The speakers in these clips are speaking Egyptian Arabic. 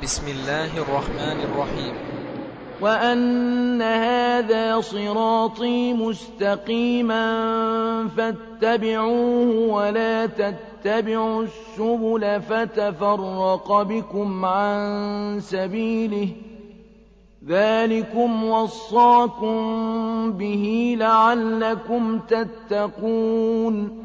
بسم الله الرحمن الرحيم وأن هذا صراطي مستقيما فاتبعوه ولا تتبعوا السبل فتفرق بكم عن سبيله ذلكم وصاكم به لعلكم تتقون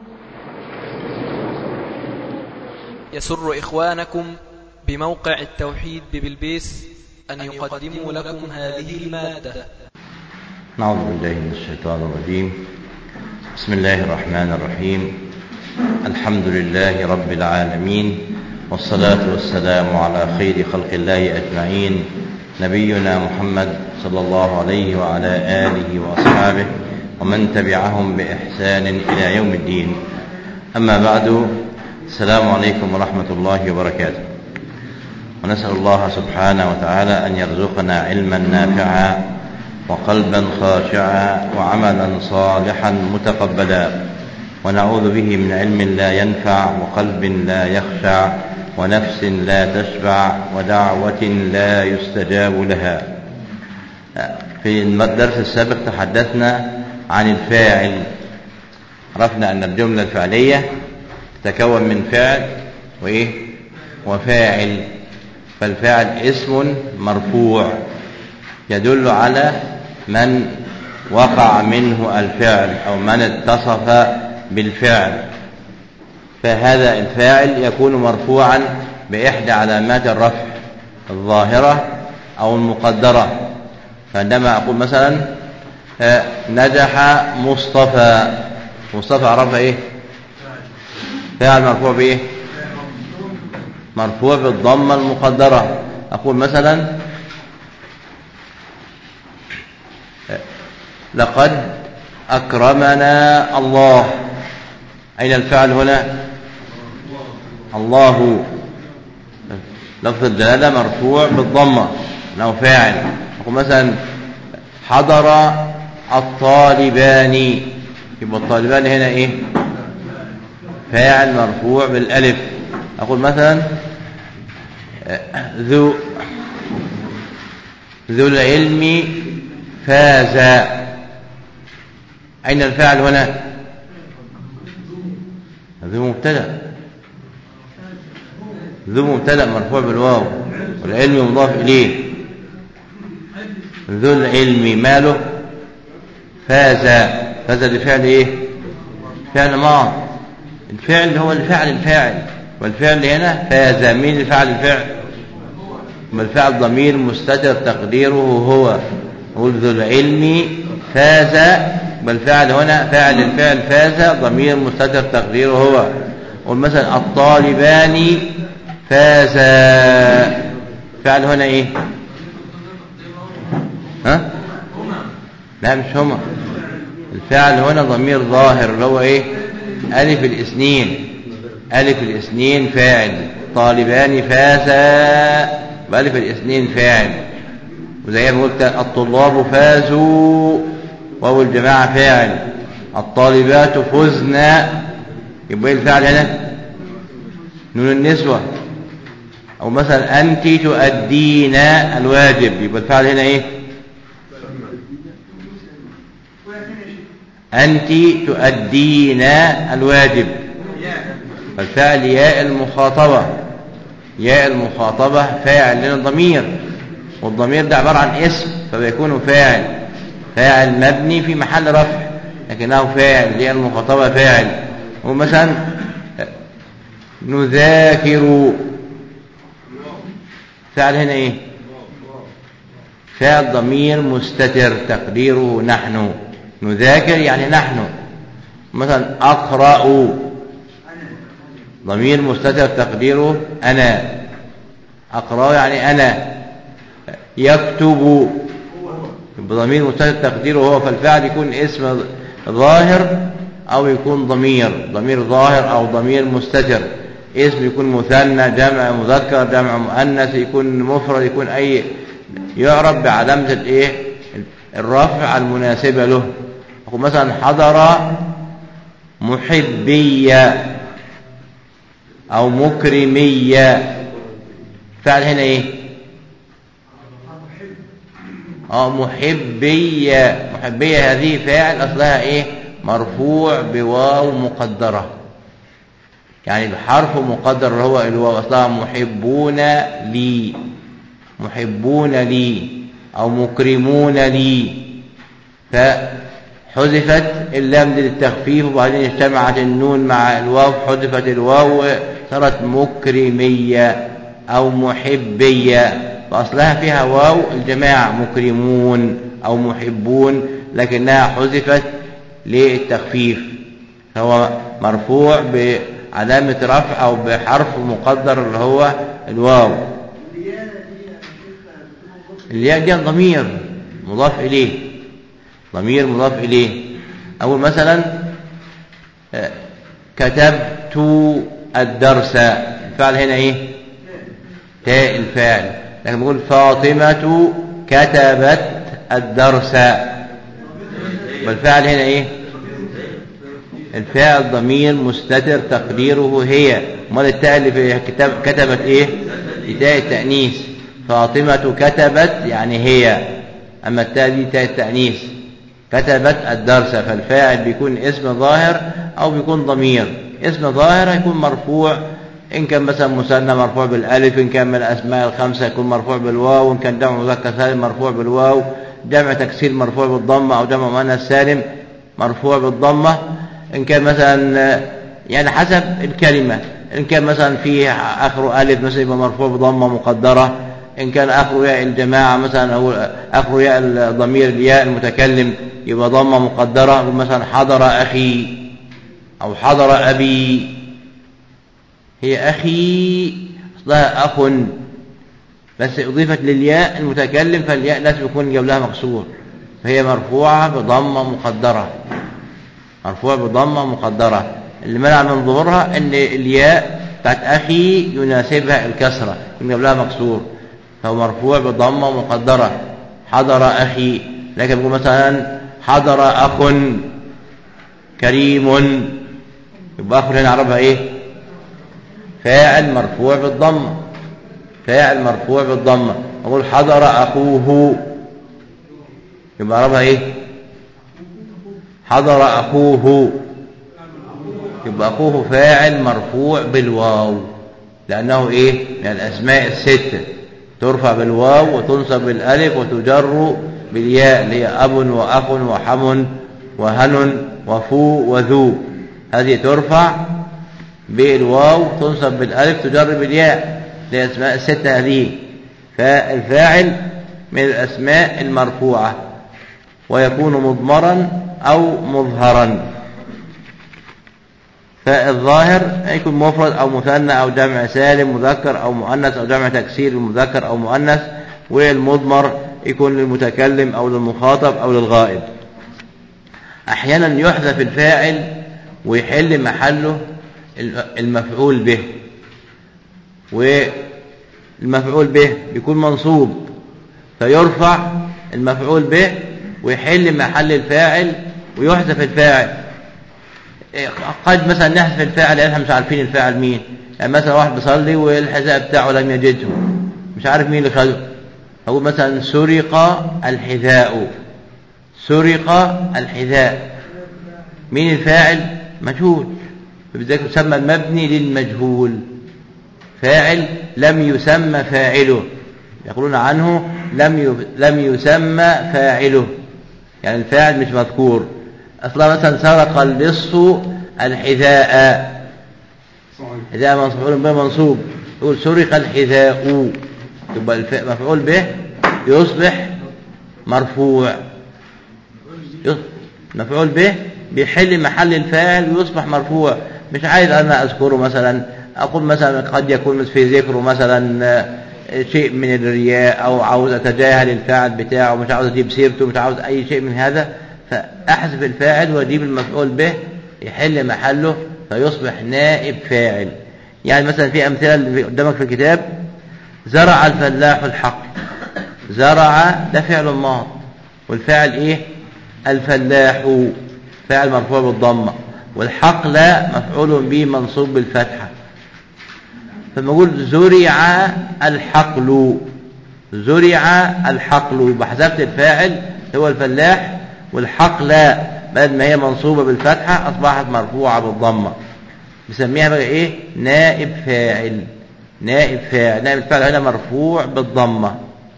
يسر إخوانكم بموقع التوحيد ببلبيس أن يقدموا لكم هذه المادة نعوذ بالله من الشيطان الرجيم بسم الله الرحمن الرحيم الحمد لله رب العالمين والصلاة والسلام على خير خلق الله أجمعين نبينا محمد صلى الله عليه وعلى آله وأصحابه ومن تبعهم بإحسان إلى يوم الدين أما بعد السلام عليكم ورحمة الله وبركاته ونسأل الله سبحانه وتعالى أن يرزقنا علما نافعا وقلبا خاشعا وعملا صالحا متقبلا ونعوذ به من علم لا ينفع وقلب لا يخشع ونفس لا تشبع ودعوة لا يستجاب لها في الدرس السابق تحدثنا عن الفاعل عرفنا أن الجملة الفعلية تتكون من فعل وإيه وفاعل فالفاعل اسم مرفوع يدل على من وقع منه الفعل أو من اتصف بالفعل فهذا الفاعل يكون مرفوعا بإحدى علامات الرفع الظاهرة أو المقدرة فعندما أقول مثلا نجح مصطفى مصطفى عرفها إيه فاعل مرفوع بإيه مرفوع بالضمة المقدرة أقول مثلا لقد أكرمنا الله أين الفعل هنا الله لفظ الجلالة مرفوع بالضمة أنه فاعل أقول مثلا حضر الطالبان يبقى الطالبان هنا إيه فاعل مرفوع بالألف أقول مثلا ذو ذو العلم فاز أين الفاعل هنا ذو مبتدا ذو مبتدا مرفوع بالواو والعلم مضاف إليه ذو العلم ماله فاز فاز لفعل ايه فعل ماض الفعل هو الفعل الفاعل والفعل هنا فاز مين فعل الفعل ما الفعل ضمير مستتر تقديره هو قول ذو العلم فاز بالفعل هنا فاعل الفعل فاز ضمير مستتر تقديره هو قول مثلا الطالبان فاز فعل هنا ايه ها لا مش هما الفعل هنا ضمير ظاهر اللي هو ايه ألف الاثنين ألف الاثنين فاعل طالبان فازا بألف الاثنين فاعل وزي ما قلت الطلاب فازوا وهو الجماعة فاعل الطالبات فزنا يبقى ايه الفعل هنا نون النسوة أو مثلا أنت تؤدين الواجب يبقى الفعل هنا إيه أنت تؤدين الواجب فالفعل ياء المخاطبة ياء المخاطبة فاعل لنا ضمير والضمير ده عبارة عن اسم فبيكون فاعل فاعل مبني في محل رفع لكنه فاعل ياء المخاطبة فاعل ومثلا نذاكر فعل هنا ايه فعل ضمير مستتر تقديره نحن نذاكر يعني نحن مثلا أقرأ ضمير مستتر تقديره أنا أقرأ يعني أنا يكتب بضمير مستتر تقديره هو فالفعل يكون اسم ظاهر أو يكون ضمير ضمير ظاهر أو ضمير مستتر اسم يكون مثنى جمع مذكر جمع مؤنث يكون مفرد يكون أي يعرف بعلامة الايه الرفع المناسبة له أقول مثلا حضر محبية أو مكرمية فعل هنا إيه اه محبية محبية هذه فاعل أصلها إيه مرفوع بواو مقدرة يعني الحرف مقدر اللي هو الواو أصلها محبون لي محبون لي أو مكرمون لي فحذفت اللام دي للتخفيف وبعدين اجتمعت النون مع الواو حذفت الواو صارت مكرمية أو محبية فأصلها فيها واو الجماعة مكرمون أو محبون لكنها حذفت للتخفيف فهو مرفوع بعلامة رفع أو بحرف مقدر اللي هو الواو الياء دي ضمير مضاف إليه ضمير مضاف إليه أقول مثلا كتبت الدرس الفعل هنا إيه تاء الفاعل لكن بقول فاطمة كتبت الدرس والفعل هنا إيه الفاعل ضمير مستتر تقديره هي امال التاء اللي في كتاب كتبت ايه تاء التانيث فاطمه كتبت يعني هي اما التاء دي تاء التانيث كتبت الدرس فالفاعل بيكون اسم ظاهر او بيكون ضمير اسم ظاهر هيكون مرفوع ان كان مثلا مثنى مرفوع بالالف ان كان من الاسماء الخمسه يكون مرفوع بالواو ان كان جمع مذكر سالم مرفوع بالواو جمع تكسير مرفوع بالضمه او جمع مؤنث سالم مرفوع بالضمه إن كان مثلا يعني حسب الكلمة إن كان مثلا فيه آخر ألف مثلا يبقى مرفوع بضمة مقدرة إن كان آخر ياء الجماعة مثلا أو آخر ياء الضمير الياء المتكلم يبقى ضمة مقدرة مثلا حضر أخي أو حضر أبي هي أخي أصلها أخ بس أضيفت للياء المتكلم فالياء لازم يكون قبلها مكسور فهي مرفوعة بضمة مقدرة مرفوع بضمة مقدرة اللي منع من ظهورها ان الياء بتاعت اخي يناسبها الكسرة من قبلها مكسور فهو مرفوع بضمة مقدرة حضر اخي لكن بقول مثلا حضر اخ كريم يبقى اخ هنا عربها ايه فاعل مرفوع بالضمة فاعل مرفوع بالضمة اقول حضر اخوه يبقى عربها ايه حضر أخوه يبقى أخوه فاعل مرفوع بالواو لأنه إيه من الأسماء الستة ترفع بالواو وتنصب بالألف وتجر بالياء اللي هي أب وأخ وحم وهن وفو وذو هذه ترفع بالواو تنصب بالألف تجر بالياء لأسماء الستة هذه فالفاعل من الأسماء المرفوعة ويكون مضمرا أو مظهرا فالظاهر يكون مفرد أو مثنى أو جمع سالم مذكر أو مؤنث أو جمع تكسير مذكر أو مؤنث والمضمر يكون للمتكلم أو للمخاطب أو للغائب أحيانا يحذف الفاعل ويحل محله المفعول به والمفعول به يكون منصوب فيرفع المفعول به ويحل محل الفاعل ويحذف الفاعل قد مثلا نحذف الفاعل احنا مش عارفين الفاعل مين يعني مثلا واحد بيصلي والحذاء بتاعه لم يجده مش عارف مين اللي خده هو مثلا سرق الحذاء سرق الحذاء مين الفاعل مجهول فبذلك يسمى المبني للمجهول فاعل لم يسمى فاعله يقولون عنه لم لم يسمى فاعله يعني الفاعل مش مذكور اصلا مثلا سرق اللص الحذاء حذاء مفعول به منصوب يقول سرق الحذاء يبقى مفعول به يصبح مرفوع مفعول به بيحل محل الفاعل ويصبح مرفوع مش عايز انا اذكره مثلا اقول مثلا قد يكون في ذكره مثلا شيء من الرياء او عاوز اتجاهل الفاعل بتاعه مش عاوز اجيب سيرته مش عاوز اي شيء من هذا فاحذف الفاعل واجيب المفعول به يحل محله فيصبح نائب فاعل يعني مثلا في امثله اللي قدامك في الكتاب زرع الفلاح الحق زرع ده فعل ماض والفاعل ايه الفلاح فاعل مرفوع بالضمه والحق لا مفعول به منصوب بالفتحه فلما اقول زرع الحقل زرع الحقل يبقى حذفت الفاعل هو الفلاح والحقل بدل ما هي منصوبة بالفتحة أصبحت مرفوعة بالضمة بسميها بقى إيه نائب فاعل نائب فاعل نائب الفاعل هنا مرفوع بالضمة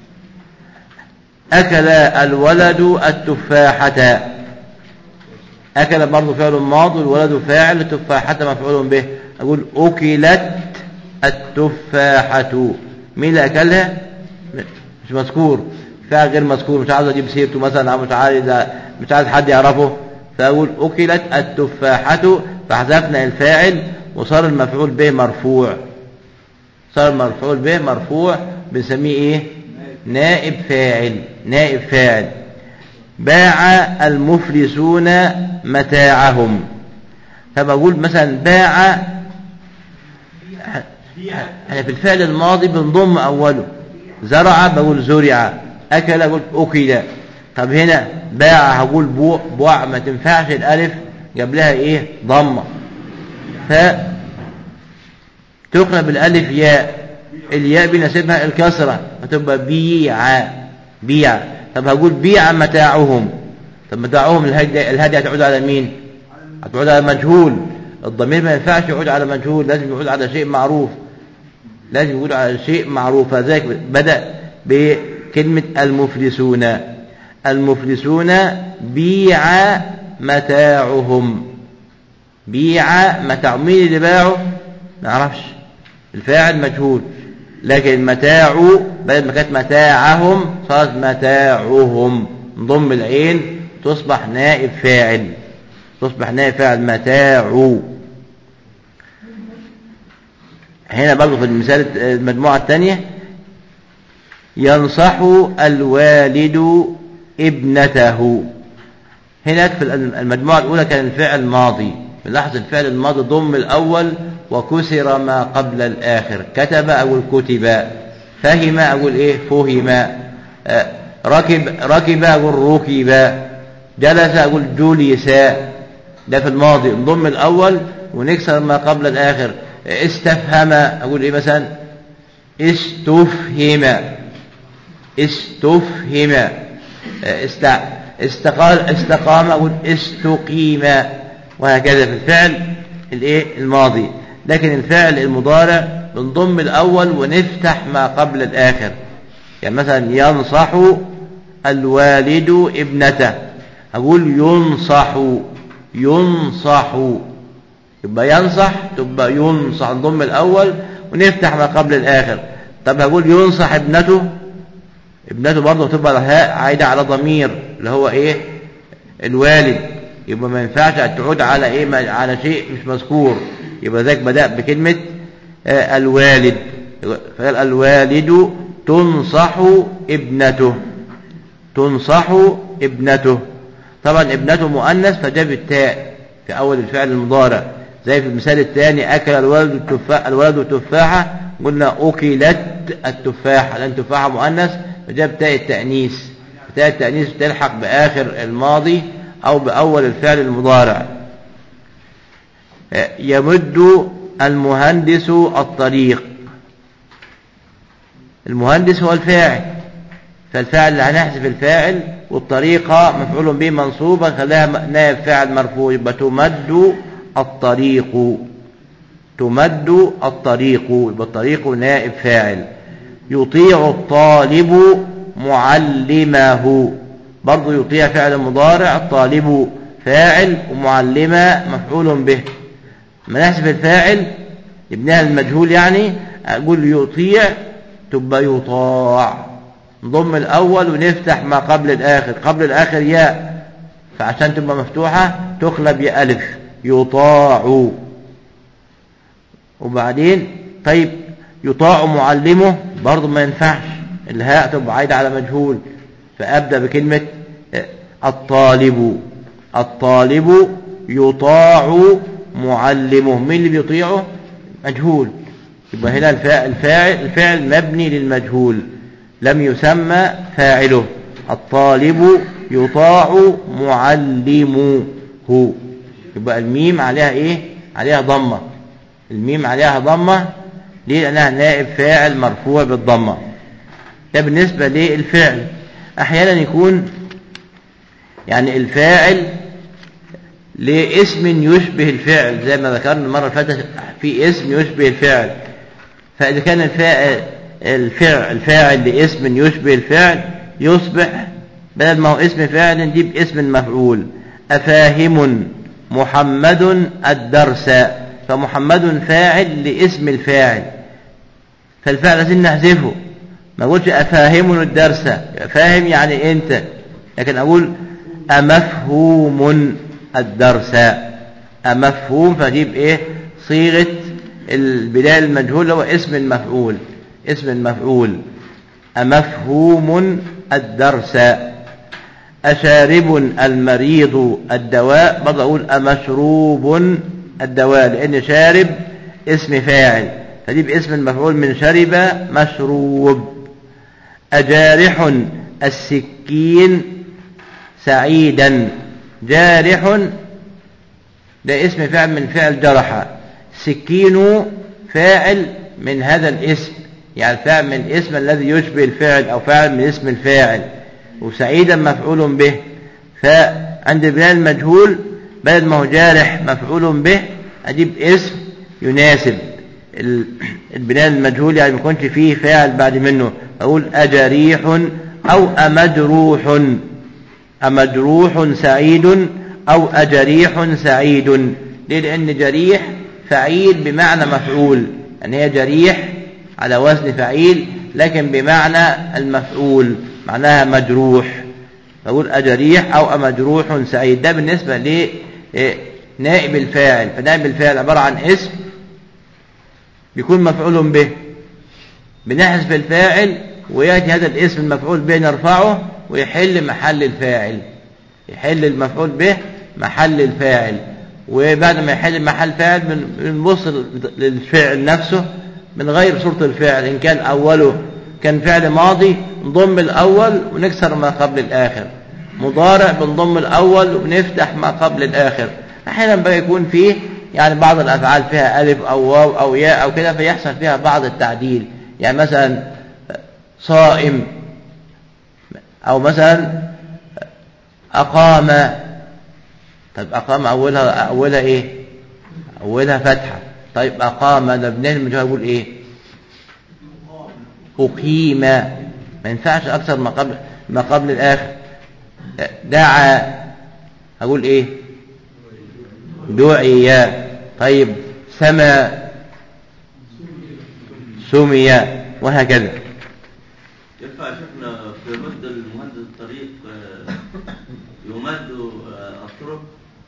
أكل الولد التفاحة أكل برضه فعل ماض والولد فاعل التفاحة مفعول به أقول أكلت التفاحة مين اللي أكلها مش مذكور فعل غير مذكور مش عاوز أجيب سيرته مثلا أو مش عايز مش عايز حد يعرفه فأقول أكلت التفاحة فحذفنا الفاعل وصار المفعول به مرفوع صار المفعول به مرفوع بنسميه ايه نائب فاعل نائب فاعل باع المفلسون متاعهم فبقول مثلا باع احنا في الفعل الماضي بنضم اوله زرع بقول زرع اكل اقول اكل طب هنا باع هقول بوع بوع ما تنفعش الالف جاب لها ايه ضمه ف تقلب الالف ياء الياء بنسبها الكسره فتبقى بيع بيع طب هقول بيع متاعهم طب متاعهم الهدي الهدي هتعود على مين هتعود على مجهول الضمير ما ينفعش يعود على مجهول لازم يعود على شيء معروف لازم يعود على شيء معروف فذلك بدأ بكلمة المفلسون المفلسون بيع متاعهم بيع متاع مين اللي باعه ما نعرفش الفاعل مجهول لكن متاع بدل ما كانت متاعهم صارت متاعهم نضم العين تصبح نائب فاعل تصبح نائب فاعل متاع هنا برضه في المثال المجموعة الثانية ينصح الوالد ابنته هناك في المجموعة الأولى كان الفعل ماضي لاحظ الفعل الماضي ضم الأول وكسر ما قبل الآخر كتب أقول كتب فهم أقول إيه فهم آه ركب ركب أقول ركب جلس أقول جلس ده في الماضي نضم الأول ونكسر ما قبل الآخر استفهم أقول إيه مثلا استفهم استفهم است استقال استقام أقول استقيم وهكذا في الفعل الايه الماضي لكن الفعل المضارع بنضم الأول ونفتح ما قبل الآخر يعني مثلا ينصح الوالد ابنته أقول ينصح ينصح يبقى ينصح تبقى ينصح نضم الأول ونفتح ما قبل الآخر طب هقول ينصح ابنته ابنته برضه تبقى الهاء عايدة على ضمير اللي هو ايه الوالد يبقى ما ينفعش تعود على ايه على شيء مش مذكور يبقى ذاك بدأ بكلمة آه الوالد فقال الوالد تنصح ابنته تنصح ابنته طبعا ابنته مؤنث فجاب التاء في أول الفعل المضارع زي في المثال الثاني أكل الولد التفاح الولد التفاحة قلنا أكلت التفاحة لأن التفاحة مؤنث فجاب تاء التأنيث تاء التأنيث تلحق بآخر الماضي أو بأول الفعل المضارع يمد المهندس الطريق المهندس هو الفاعل فالفاعل اللي هنحذف الفاعل والطريقة مفعول به منصوبة خلاها نائب فاعل مرفوع يبقى تمد الطريق تمد الطريق يبقى الطريق نائب فاعل يطيع الطالب معلمه برضه يطيع فعل مضارع الطالب فاعل ومعلمة مفعول به ما نحسب الفاعل ابنها المجهول يعني أقول يطيع تبقى يطاع نضم الأول ونفتح ما قبل الآخر قبل الآخر ياء فعشان تبقى مفتوحة تقلب يا ألف يطاع وبعدين طيب يطاع معلمه برضه ما ينفعش الهاء تبقى عايدة على مجهول فأبدأ بكلمة الطالب الطالب يطاع معلمه مين اللي بيطيعه مجهول يبقى هنا الفاعل الفعل مبني للمجهول لم يسمى فاعله الطالب يطاع معلمه يبقى الميم عليها ايه عليها ضمه الميم عليها ضمه ليه لانها نائب فاعل مرفوع بالضمه ده بالنسبة للفعل أحيانا يكون يعني الفاعل لاسم يشبه الفعل زي ما ذكرنا المرة اللي فاتت في اسم يشبه الفعل فإذا كان الفاعل الفعل الفاعل لاسم يشبه الفعل يصبح بدل ما هو اسم فاعل نجيب اسم المفعول أفاهم محمد الدرس فمحمد فاعل لاسم الفاعل فالفعل لازم نحذفه ما اقولش أفاهم الدرس فاهم يعني أنت لكن أقول أمفهوم الدرس أمفهوم فأجيب إيه صيغة البداية المجهول هو اسم المفعول اسم المفعول أمفهوم الدرس أشارب المريض الدواء برضه أقول أمشروب الدواء لأن شارب اسم فاعل فجيب اسم المفعول من شرب مشروب أجارح السكين سعيدا جارح ده اسم فاعل من فعل جرح سكين فاعل من هذا الاسم يعني فاعل من الاسم الذي يشبه الفعل أو فاعل من اسم الفاعل وسعيدا مفعول به فعند بناء المجهول بدل ما هو جارح مفعول به أجيب اسم يناسب البناء المجهول يعني ما يكونش فيه فاعل بعد منه أقول أجريح أو أمجروح أمجروح سعيد أو أجريح سعيد ليه لأن جريح فعيل بمعنى مفعول يعني هي جريح على وزن فعيل لكن بمعنى المفعول معناها مجروح فأقول أجريح أو أمجروح سعيد ده بالنسبة لنائب الفاعل فنائب الفاعل عبارة عن اسم بيكون مفعول به بنحذف الفاعل ويأتي هذا الاسم المفعول به نرفعه ويحل محل الفاعل يحل المفعول به محل الفاعل وبعد ما يحل محل فاعل بنبص للفعل نفسه من غير صورة الفعل إن كان أوله كان فعل ماضي نضم الأول ونكسر ما قبل الآخر مضارع بنضم الأول ونفتح ما قبل الآخر أحيانا بقى يكون فيه يعني بعض الأفعال فيها ألف أو واو أو ياء أو كده فيحصل فيها بعض التعديل يعني مثلا صائم أو مثلا أقام طيب أقام أولها أولها إيه أولها فتحة طيب أقام ده بنيه المجهول يقول إيه أقيم ما ينفعش أكثر ما قبل ما قبل الآخر دعا أقول إيه دعي طيب سما سمي وهكذا ينفع شفنا في مد المهندس الطريق آه، يمد آه، الطرق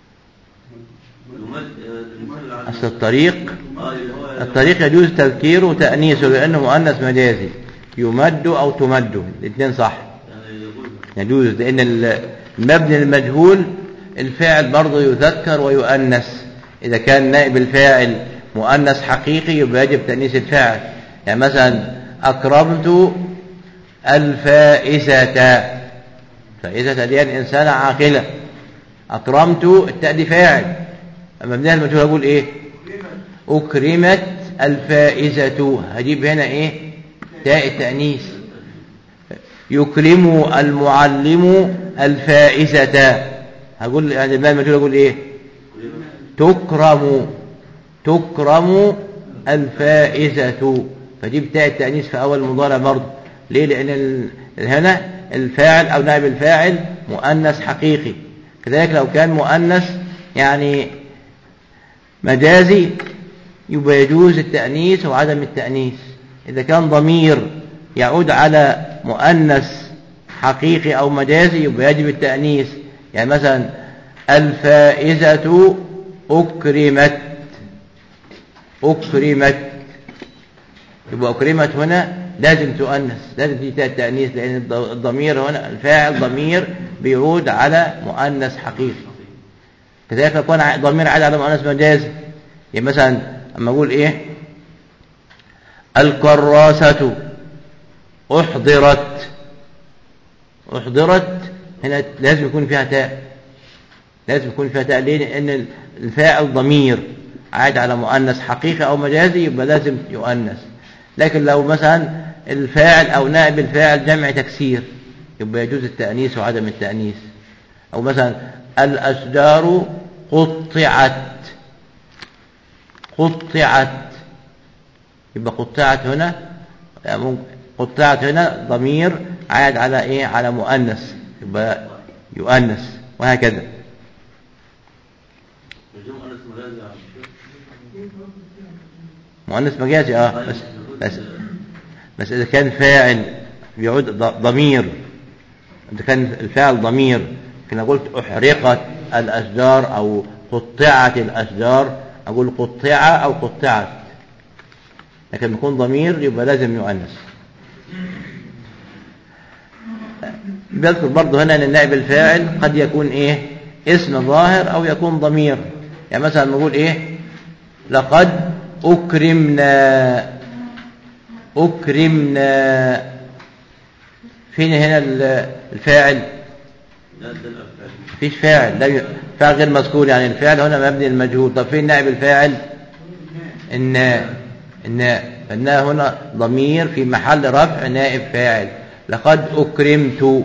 يمد آه، المثال على- أصل الطريق آه، اللي هو الطريق يجوز تذكيره وتأنيثه لأنه مؤنث مجازي يمد أو تمد الاثنين صح يعني يقول يجوز لأن ال- المبني المجهول الفاعل برضه يذكر ويؤنث إذا كان نائب الفاعل مؤنث حقيقي يبقى يجب تأنيث الفاعل يعني مثلا أكرمت الفائزة فائزة دي الإنسان عاقلة أكرمت التاء دي فاعل أما مبنيها المجهول أقول إيه أكرمت الفائزة هجيب هنا إيه تاء التأنيث يكرم المعلم الفائزة هقول يعني المال المجهول أقول إيه تكرم تكرم الفائزة فجيب تاء التأنيث في أول المضارع برضه ليه لأن ال- هنا الفاعل أو نائب الفاعل مؤنث حقيقي كذلك لو كان مؤنث يعني مجازي يبقى يجوز التأنيث وعدم التأنيث إذا كان ضمير يعود على مؤنث حقيقي أو مجازي يبقى يجب التأنيث يعني مثلا الفائزة أكرمت أكرمت يبقى أكرمت هنا لازم تؤنث لازم تيجي تاء التأنيث لأن الض- الضمير هنا الفاعل ضمير بيعود على مؤنث حقيقي كذلك يكون ع- ضمير عاد على مؤنث مجازي يعني مثلا اما اقول ايه الكراسة احضرت احضرت هنا لازم يكون فيها تاء لازم يكون فيها تاء ليه لان الفاعل ضمير عاد على مؤنث حقيقي او مجازي يبقى لازم يؤنث لكن لو مثلا الفاعل أو نائب الفاعل جمع تكسير يبقى يجوز التأنيث وعدم التأنيث أو مثلا الأشجار قطعت قطعت يبقى قطعت هنا يعني ممكن- قطعت هنا ضمير عاد على ايه على مؤنث يبقى يؤنث وهكذا نجوم أنس مجازي يا عم الشيخ. مؤنث مجازي اه بس بس بس اذا كان فاعل بيعود ض- ضمير اذا كان الفاعل ضمير كنا قلت احرقت الاشجار او قطعت الاشجار اقول قطع او قطعت لكن يكون ضمير يبقى لازم يؤنث بيذكر برضه هنا ان النائب الفاعل قد يكون ايه اسم ظاهر او يكون ضمير يعني مثلا نقول ايه لقد اكرمنا اكرمنا فين هنا ال- الفاعل لا ده الأفعال فيش فاعل لا ي- فاعل غير مذكور يعني الفاعل هنا مبني المجهول طب فين نائب الفاعل الناء الناء الناء هنا ضمير في محل رفع نائب فاعل لقد أكرمت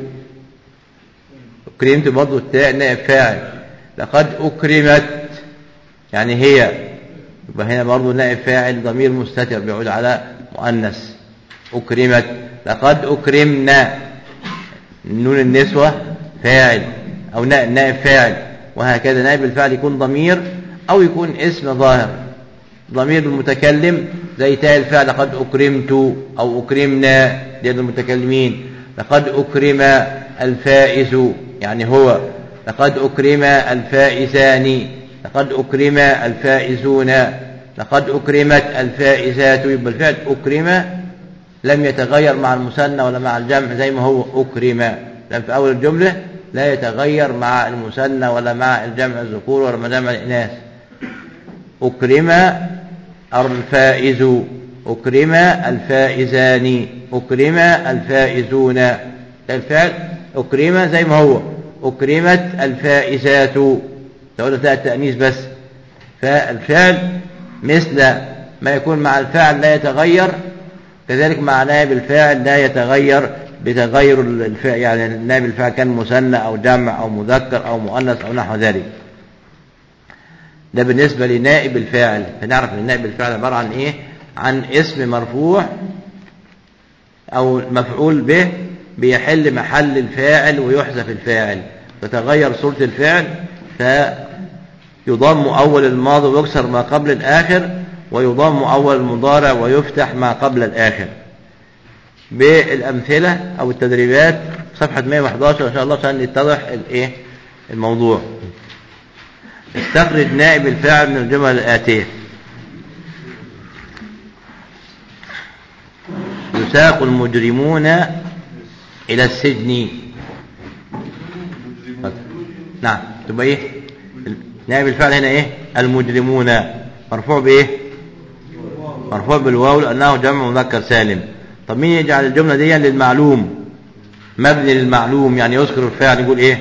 أكرمت برضو التاء نائب فاعل لقد أكرمت يعني هي يبقى هنا برضو نائب فاعل ضمير مستتر بيعود على مؤنث أكرمت لقد أكرمنا نون النسوة فاعل أو نا- نائب فاعل وهكذا نائب الفاعل يكون ضمير أو يكون اسم ظاهر ضمير المتكلم زي تاء الفعل لقد أكرمت أو أكرمنا لأن المتكلمين لقد أكرم الفائز يعني هو لقد أكرم الفائزان لقد أكرم الفائزون لقد أكرمت الفائزات يبقى الفعل أكرم لم يتغير مع المثنى ولا مع الجمع زي ما هو أكرم لم في أول الجملة لا يتغير مع المثنى ولا مع الجمع الذكور ولا مع جمع الإناث أكرم الفائز أكرم الفائزان أكرم الفائزون ده الفعل أكرم زي ما هو أكرمت الفائزات تقول ده التأنيث بس فالفعل مثل ما يكون مع الفاعل لا يتغير كذلك مع نائب الفاعل لا يتغير بتغير الفاعل يعني نائب الفاعل كان مثنى أو جمع أو مذكر أو مؤنث أو نحو ذلك ده بالنسبة لنائب الفاعل فنعرف ان نائب الفاعل عبارة عن ايه عن اسم مرفوع او مفعول به بيحل محل الفاعل ويحذف الفاعل تتغير صورة الفعل فيضم اول الماضي ويكسر ما قبل الاخر ويضم اول المضارع ويفتح ما قبل الاخر بالامثلة او التدريبات صفحة 111 ان شاء الله عشان يتضح الايه الموضوع استخرج نائب الفاعل من الجمل الآتية يساق المجرمون إلى السجن نعم تبقى إيه نائب الفاعل هنا إيه المجرمون مرفوع بإيه مرفوع بالواو لأنه جمع مذكر سالم طب مين يجعل الجملة دي للمعلوم مبني للمعلوم يعني يذكر الفاعل يقول إيه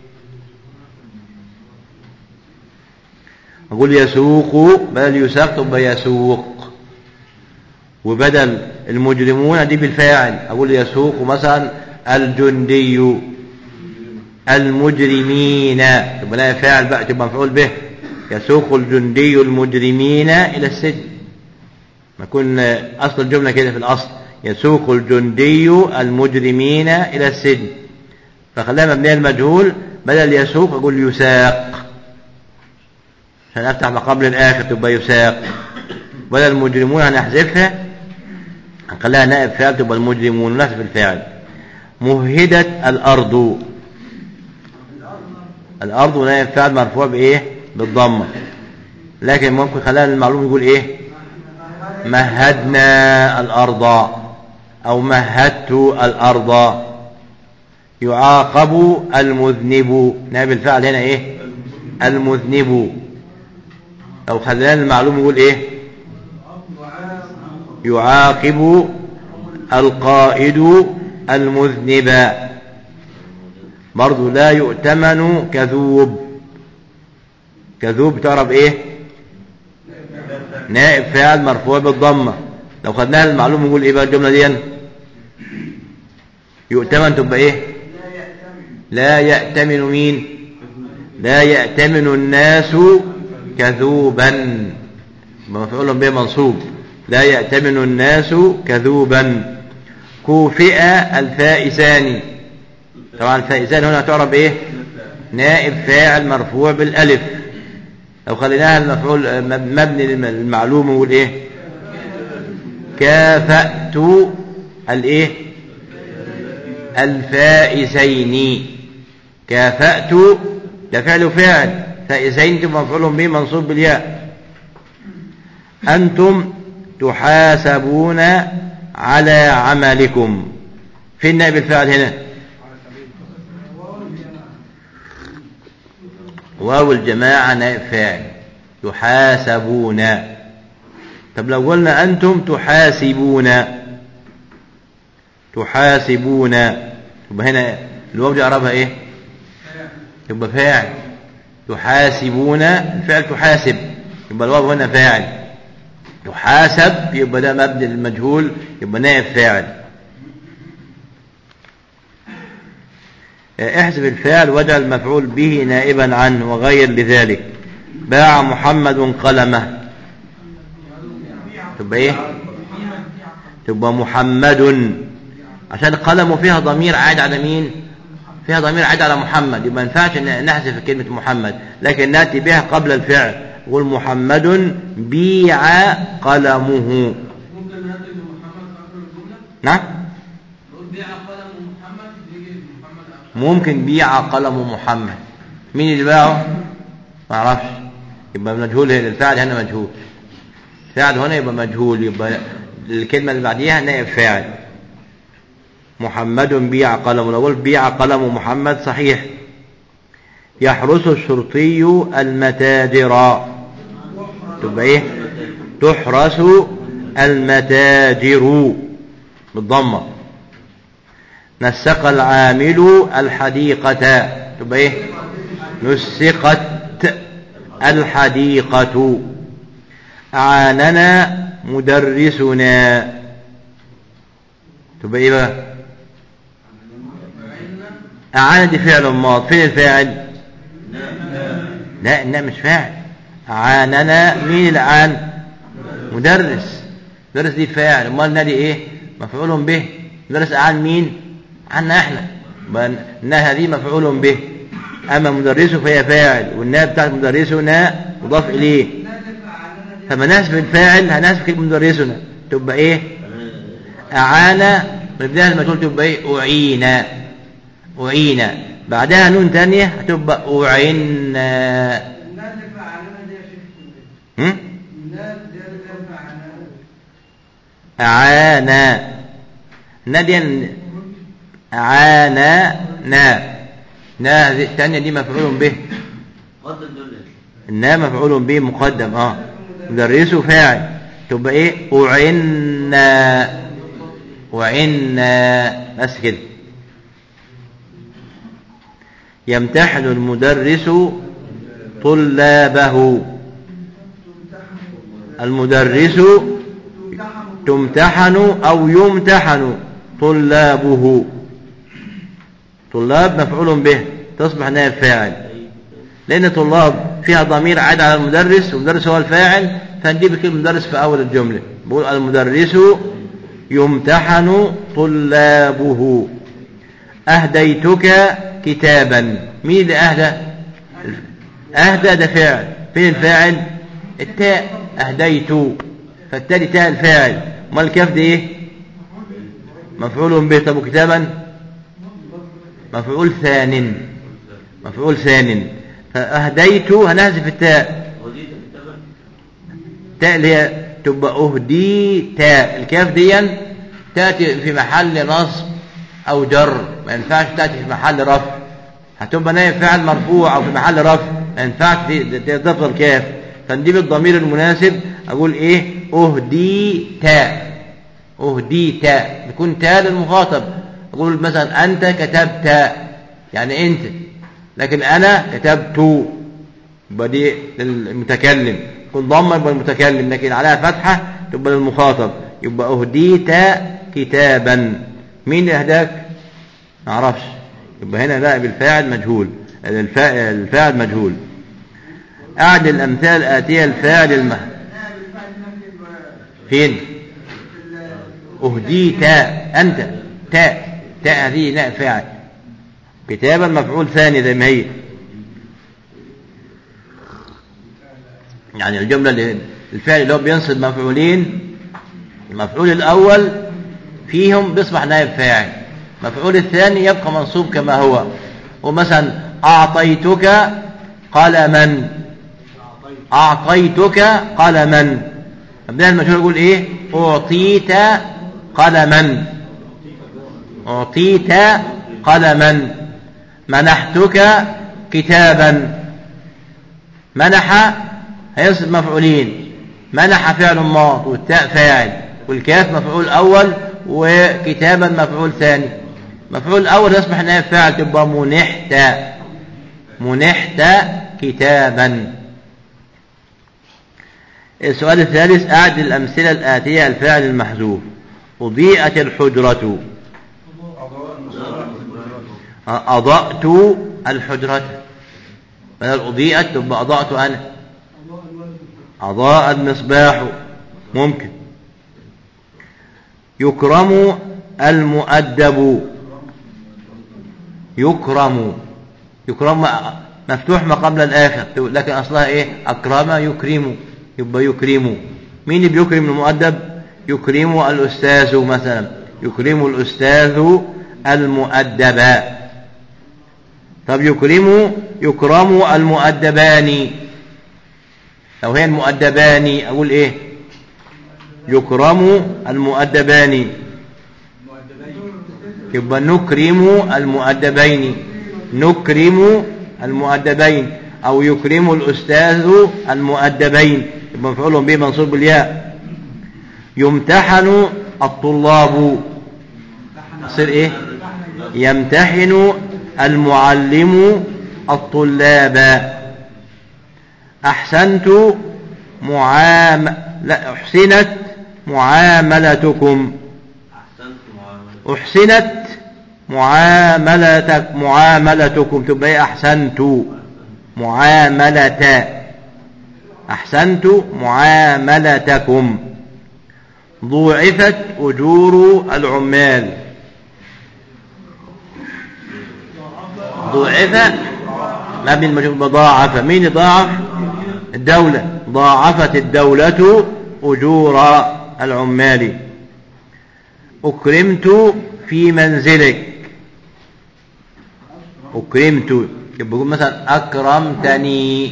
أقول يسوق بدل يساق تبقى يسوق وبدل المجرمون دي بالفاعل أقول يسوق مثلا الجندي المجرمين تبقى لا فاعل بقى تبقى مفعول به يسوق الجندي المجرمين إلى السجن ما يكون أصل الجملة كده في الأصل يسوق الجندي المجرمين إلى السجن فخلاها مبنية المجهول بدل يسوق أقول يساق عشان افتح ما قبل الاخر تبقى يساق بدل المجرمون هنحذفها هنخليها نائب فاعل تبقى المجرمون نحذف الفاعل مهدت الارض الارض نائب فاعل مرفوع بايه بالضمه لكن ممكن خليها المعلوم يقول ايه مهدنا الارض او مهدت الارض يعاقب المذنب نائب الفاعل هنا ايه المذنب لو خلينا المعلوم يقول ايه يعاقب القائد المذنب برضو لا يؤتمن كذوب كذوب تعرف ايه نائب فاعل مرفوع بالضمه لو خدناها المعلوم يقول ايه بقى الجمله دي يؤتمن تبقى ايه لا يأتمن مين لا يأتمن الناس كذوبا مفعول به منصوب لا يأتمن الناس كذوبا كوفئ الفائسان طبعا الفائسان هنا تعرف ايه نائب فاعل مرفوع بالالف لو خليناها المفعول مبني للمعلوم نقول ايه كافأت الايه الفائسين كافأت ده فعل فاعل فائسين تبقى مفعول به منصوب بالياء أنتم تحاسبون على عملكم فين نائب الفاعل هنا واو الجماعة نائب فاعل يحاسبون طب لو قلنا أنتم تحاسبون تحاسبون يبقى هنا الواو دي أعربها إيه يبقى فاعل تحاسبون الفعل تحاسب يبقى الواو هنا فاعل تحاسب يبقى ده مبني للمجهول يبقى نائب فاعل احذف الفعل واجعل المفعول به نائبا عنه وغير لذلك باع محمد قلمه تبقى ايه تبقى محمد عشان قلمه فيها ضمير عاد على مين فيها ضمير عاد على محمد يبقى ما ينفعش نحذف كلمه محمد لكن ناتي بها قبل الفعل قول محمد بيع قلمه ممكن نهدي محمد في اخر الجمله نعم نقول بيع قلم محمد يجي محمد أخر. ممكن بيع قلم محمد مين اللي باعه ما اعرفش يبقى مجهول هنا الفاعل هنا مجهول الفاعل هنا يبقى مجهول يبقى الكلمة اللي بعديها نائب فاعل محمد بيع قلم لو قلت بيع قلم محمد صحيح يحرس الشرطي المتاجر تبقى ايه تحرس المتاجر بالضمه نسق العامل الحديقة تبقى ايه نسقت الحديقة أعاننا مدرسنا تبقى ايه بقى أعان دي فعل ماض فين الفاعل لا لا مش فاعل أعاننا مين الآن مدرس مدرس دي فاعل امال نادي ايه مفعول به مدرس أعان مين عنا احنا انها هذه مفعول به اما مدرسه فهي فاعل والناء بتاعت مدرسنا مضاف اليه فما ناسب الفاعل هناسب كلمه مدرسنا تبقى ايه اعان من بدايه المجهول تبقى ايه اعين اعين بعدها نون ثانيه هتبقى اعن هم؟ أعانا نادي أعانا نا نا هذه الثانية دي مفعول به قدم دول النا مفعول به مقدم اه مدرسه فاعل تبقى ايه أعنا أعنا بس كده يمتحن المدرس طلابه المدرس تمتحن أو يمتحن طلابه طلاب مفعول به تصبح نائب فاعل لأن طلاب فيها ضمير عاد على المدرس والمدرس هو الفاعل فنجيب كلمة مدرس في أول الجملة بقول المدرس يمتحن طلابه أهديتك كتابا مين اللي أهدى أهدى ده فاعل فين الفاعل التاء أهديت فالتالي تاء الفاعل ما الكاف دي ايه مفعول به طب كتابا مفعول ثان مفعول ثان فأهديت هنحذف التاء وديت كتابا تاء اللي هي تبقى أهدي تاء الكاف دي تأتي في محل نصب أو جر ما ينفعش تأتي في محل رفع هتبقى نائب فاعل مرفوع أو في محل رفع ما ينفعش تفضل كاف فنجيب الضمير المناسب أقول إيه أهدي تاء أهدي تاء يكون تاء للمخاطب أقول مثلا أنت كتبت يعني أنت لكن أنا كتبت يبقى دي للمتكلم يكون ضمة يبقى المتكلم لكن عليها فتحة تبقى للمخاطب يبقى أهديت كتابا مين اللي أهداك ما اعرفش يبقى هنا نائب الفاعل مجهول الفا- الفاعل مجهول أعد الأمثال الآتية الفاعل المه فين أهديت أنت تاء تاء هذه نائب فاعل كتابا مفعول ثاني زي ما هي يعني الجملة اللي الفعل اللي هو بينصب مفعولين المفعول الأول فيهم بيصبح نائب فاعل المفعول الثاني يبقى منصوب كما هو ومثلا أعطيتك قلما أعطيتك قلما أبدأ المشهور يقول إيه أعطيت قلما أعطيت قلما منحتك كتابا منح هيصب مفعولين منح فعل ماض والتاء فاعل والكاف مفعول أول وكتابا مفعول ثاني مفعول الأول يصبح نائب فاعل تبقى منحت منحت كتابا السؤال الثالث أعد الأمثلة الآتية الفاعل المحذوف أضيئت الحجرة أضأت الحجرة بدل أضيئت تبقى أضأت أنا أضاء المصباح ممكن يكرم المؤدب يكرم يكرم مفتوح ما قبل الآخر لكن أصلها إيه أكرم يكرم يبقى يكرم مين اللي بيكرم المؤدب يكرم الأستاذ مثلا يكرم الأستاذ المؤدب طب يكرم يكرم المؤدبان لو هي المؤدبان أقول إيه يكرم المؤدبان يبقى نكرم المؤدبين نكرم المؤدبين أو يكرم الأستاذ المؤدبين يبقى مفعول به منصوب بالياء يمتحن الطلاب يصير إيه يمتحن المعلم الطلاب أحسنت معام لا أحسنت معاملتكم أحسنت معاملة أحسنت معاملتك معاملتكم تبقى إيه أحسنت معاملة أحسنت معاملتكم ضوعفت أجور العمال ضوعف مبني المجهول بضاعف مين ضاعف الدولة ضاعفت الدولة أجور العمال أكرمت في منزلك أكرمت يبقى يقول مثلا أكرمتني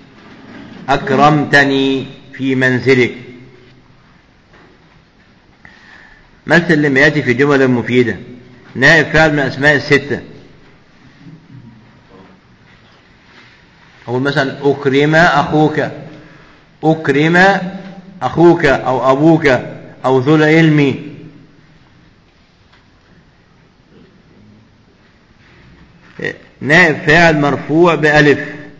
أكرمتني في منزلك مثل لما يأتي في جمل مفيدة نائب فعل من أسماء الستة أقول مثلا أكرم أخوك أكرم أخوك أو أبوك أو ذو العلم نائب فاعل مرفوع بألف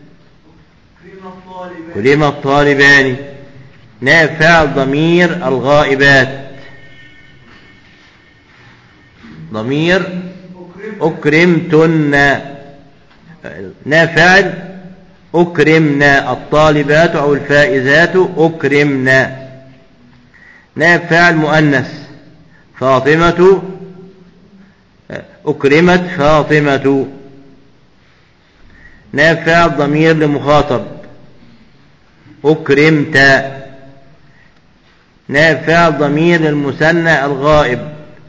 كريم الطالبان نائب فاعل ضمير الغائبات ضمير أكرمتن نائب فاعل أكرمنا الطالبات أو الفائزات أكرمنا نائب فاعل مؤنث فاطمة أكرمت فاطمة نائب فاعل ضمير لمخاطب أكرمت نائب فاعل ضمير للمثنى الغائب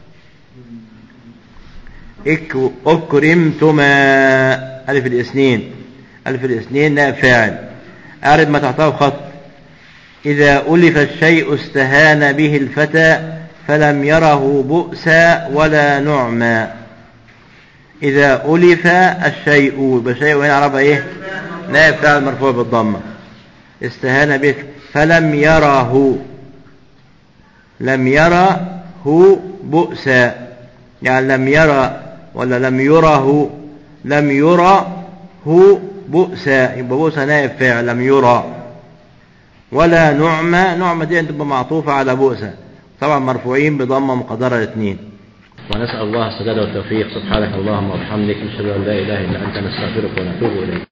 إك- أكرمتما ألف الاثنين ألف الاثنين نائب فاعل أعرف ما تحته خط إذا ألف الشيء استهان به الفتى فلم يره بؤسا ولا نعما إذا ألف الشيء بشيء هنا عربة إيه نائب فاعل مرفوع بالضمة استهان به فلم يره لم يره بؤسا يعني لم يرى ولا لم يره لم يره بؤسا يبقى بؤسا نائب فاعل لم يرى ولا نعمة نعمة دي تبقى معطوفة على بؤسا طبعا مرفوعين بضمة مقدرة الاثنين ونسأل الله السداد والتوفيق سبحانك اللهم وبحمدك نشهد أن لا إله إلا أنت نستغفرك ونتوب إليك